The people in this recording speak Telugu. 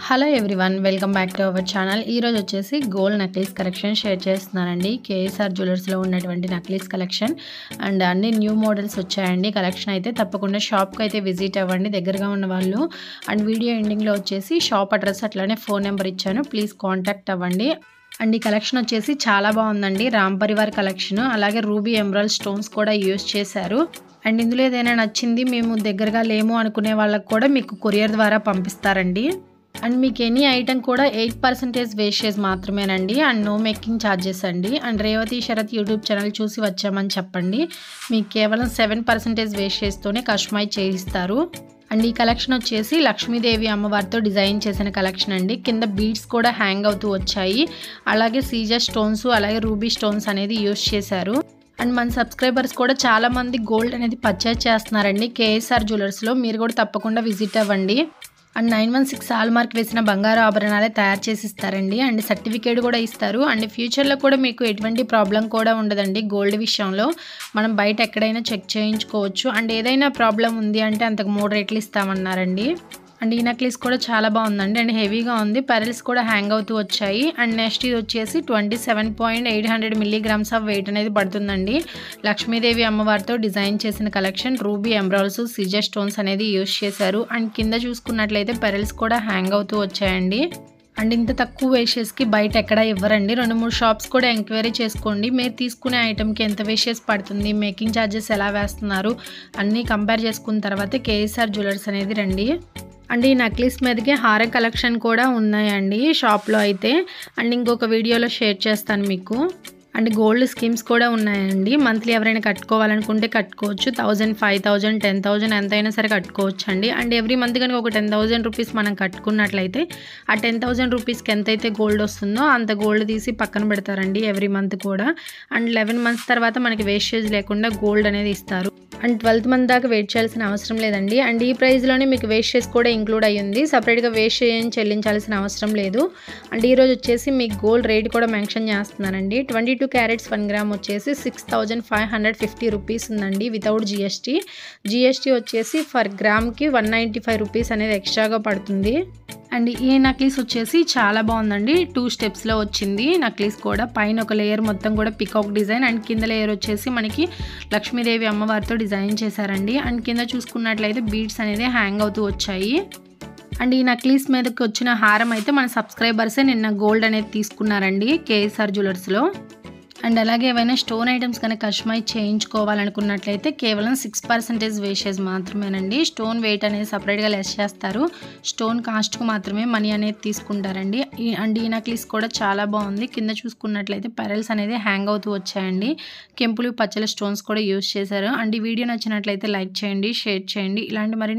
hello everyone welcome back to our channel ఈరోజు వచ్చేసి గోల్డ్ నక్లీస్ కలెక్షన్ షేర్ చేస్తున్నానండి కేఎస్ఆర్ జ్యువెలర్స్లో ఉన్నటువంటి నక్లీస్ కలెక్షన్ అండ్ అన్ని న్యూ మోడల్స్ వచ్చాయండి కలెక్షన్ అయితే తప్పకుండా షాప్కి అయితే విజిట్ అవ్వండి దగ్గరగా ఉన్న వాళ్ళు అండ్ వీడియో ఎండింగ్లో వచ్చేసి షాప్ అడ్రస్ అట్లానే ఫోన్ నెంబర్ ఇచ్చాను ప్లీజ్ కాంటాక్ట్ అవ్వండి అండ్ ఈ కలెక్షన్ వచ్చేసి చాలా బాగుందండి రామ్ పరివార్ కలెక్షన్ అలాగే రూబీ ఎమరాల్ స్టోన్స్ కూడా యూస్ చేశారు అండ్ ఇందులో ఏదైనా నచ్చింది మేము దగ్గరగా లేము అనుకునే వాళ్ళకి కూడా మీకు కొరియర్ ద్వారా పంపిస్తారండి అండ్ మీకు ఎనీ ఐటమ్ కూడా ఎయిట్ పర్సెంటేజ్ వేస్టేజ్ మాత్రమేనండి అండ్ నో మేకింగ్ ఛార్జెస్ అండి and Revathi Sharath YouTube channel చూసి వచ్చామని చెప్పండి మీకు కేవలం సెవెన్ పర్సెంటేజ్ వేస్టేజ్తోనే కస్టమైజ్ చేయిస్తారు అండ్ ఈ కలెక్షన్ వచ్చేసి లక్ష్మీదేవి అమ్మవారితో డిజైన్ చేసిన కలెక్షన్ అండి కింద బీడ్స్ కూడా హ్యాంగ్ అవుతూ వచ్చాయి అలాగే సీజర్ స్టోన్స్ అలాగే రూబీ స్టోన్స్ అనేది యూస్ చేశారు అండ్ మన సబ్స్క్రైబర్స్ కూడా చాలా మంది గోల్డ్ అనేది పర్చేజ్ చేస్తున్నారండి కేఎస్ఆర్ జ్యువెలర్స్లో మీరు కూడా తప్పకుండా విజిట్ అవ్వండి and nine one six hallmark వేసిన బంగారు ఆభరణాలే తయారు చేసి ఇస్తారండి అండ్ సర్టిఫికేట్ కూడా ఇస్తారు అండ్ ఫ్యూచర్లో కూడా మీకు ఎటువంటి ప్రాబ్లం కూడా ఉండదండి గోల్డ్ విషయంలో మనం బయట ఎక్కడైనా చెక్ చేయించుకోవచ్చు అండ్ ఏదైనా ప్రాబ్లం ఉంది అంటే అంతకు మూడు రేట్లు ఇస్తామన్నారండి అండ్ ఈ నెక్లెస్ కూడా చాలా బాగుందండి అండ్ హెవీగా ఉంది పెరల్స్ కూడా హ్యాంగ్ అవుతూ వచ్చాయి అండ్ నెక్స్ట్ ఇది వచ్చేసి twenty seven point eight hundred milligrams of weight అనేది పడుతుందండి లక్ష్మీదేవి అమ్మవారితో డిజైన్ చేసిన కలెక్షన్ రూబీ ఎంబ్రాయిల్స్ సిజర్ స్టోన్స్ అనేది యూస్ చేశారు అండ్ కింద చూసుకున్నట్లయితే పెరల్స్ కూడా హ్యాంగ్ అవుతూ వచ్చాయండి అండ్ ఇంత తక్కువ వేషెస్కి బయట ఎక్కడ ఇవ్వరండి రెండు మూడు షాప్స్ కూడా ఎంక్వైరీ చేసుకోండి మీరు తీసుకునే ఐటెంకి ఎంత వేషెస్ పడుతుంది మేకింగ్ ఛార్జెస్ ఎలా వేస్తున్నారు అన్నీ కంపేర్ చేసుకున్న తర్వాత కేఎస్ఆర్ జ్యువెలర్స్ అనేది రండి అండ్ ఈ నక్లీస్ మీదకి హారం కలెక్షన్ కూడా ఉన్నాయండి షాప్లో అయితే అండ్ ఇంకొక వీడియోలో షేర్ చేస్తాను మీకు అండ్ గోల్డ్ స్కీమ్స్ కూడా ఉన్నాయండి మంత్లీ ఎవరైనా కట్టుకోవాలనుకుంటే కట్టుకోవచ్చు thousand five thousand ten thousand ఎంతైనా సరే కట్టుకోవచ్చు అండి అండ్ ఎవ్రీ మంత్ కనుక ఒక టెన్ థౌజండ్ రూపీస్ మనం కట్టుకున్నట్లయితే ఆ టెన్ థౌజండ్ రూపీస్కి ఎంతైతే గోల్డ్ వస్తుందో అంత గోల్డ్ తీసి పక్కన పెడతారండి ఎవ్రీ మంత్ కూడా అండ్ లెవెన్ మంత్స్ తర్వాత మనకి వేస్టేజ్ లేకుండా గోల్డ్ అనేది ఇస్తారు అండ్ ట్వెల్త్ మంత్ దాకా వెయిట్ చేయాల్సిన అవసరం లేదండి అండ్ ఈ ప్రైస్లోనే మీకు వేస్టేజ్ కూడా ఇంక్లూడ్ అయ్యింది సపరేట్గా వేస్ట్ ఏం చెల్లించాల్సిన అవసరం లేదు అండ్ ఈరోజు వచ్చేసి మీకు గోల్డ్ రేట్ కూడా మెన్షన్ చేస్తున్నానండి twenty two carats one gram వచ్చేసి six thousand five hundred fifty rupees ఉందండి వితౌట్ జిఎస్టీ జిఎస్టీ వచ్చేసి ఫర్ గ్రామ్కి వన్ నైంటీ ఫైవ్ రూపీస్ అనేది ఎక్స్ట్రాగా పడుతుంది అండ్ ఈ నక్లీస్ వచ్చేసి చాలా బాగుందండి టూ స్టెప్స్లో వచ్చింది నక్లీస్ కూడా పైన ఒక లేయర్ మొత్తం కూడా పికాక్ డిజైన్ అండ్ కింద లేయర్ వచ్చేసి మనకి లక్ష్మీదేవి అమ్మవారితో డిజైన్ చేశారండి అండ్ కింద చూసుకున్నట్లయితే బీడ్స్ అనేది హ్యాంగ్ అవుతూ వచ్చాయి అండ్ ఈ నక్లీస్ మీదకి వచ్చిన హారం అయితే మన సబ్స్క్రైబర్సే నిన్న గోల్డ్ అనేది తీసుకున్నారండి కేఎస్ఆర్ జ్యువెలర్స్లో అండ్ అలాగే ఏవైనా స్టోన్ ఐటమ్స్ కనుక కస్టమైజ్ చేయించుకోవాలనుకున్నట్లయితే కేవలం సిక్స్ పర్సెంటేజ్ వేస్టేజ్ మాత్రమేనండి స్టోన్ వెయిట్ అనేది సపరేట్గా లెస్ చేస్తారు స్టోన్ కాస్ట్కు మాత్రమే మనీ అనేది తీసుకుంటారండి ఈ అండ్ ఈ నక్లీస్ కూడా చాలా బాగుంది కింద చూసుకున్నట్లయితే పెరల్స్ అనేది హ్యాంగ్ అవుతూ వచ్చాయండి కెంపులు పచ్చల స్టోన్స్ కూడా యూస్ చేశారు అండ్ ఈ వీడియో నచ్చినట్లయితే లైక్ చేయండి షేర్ చేయండి ఇలాంటి మరి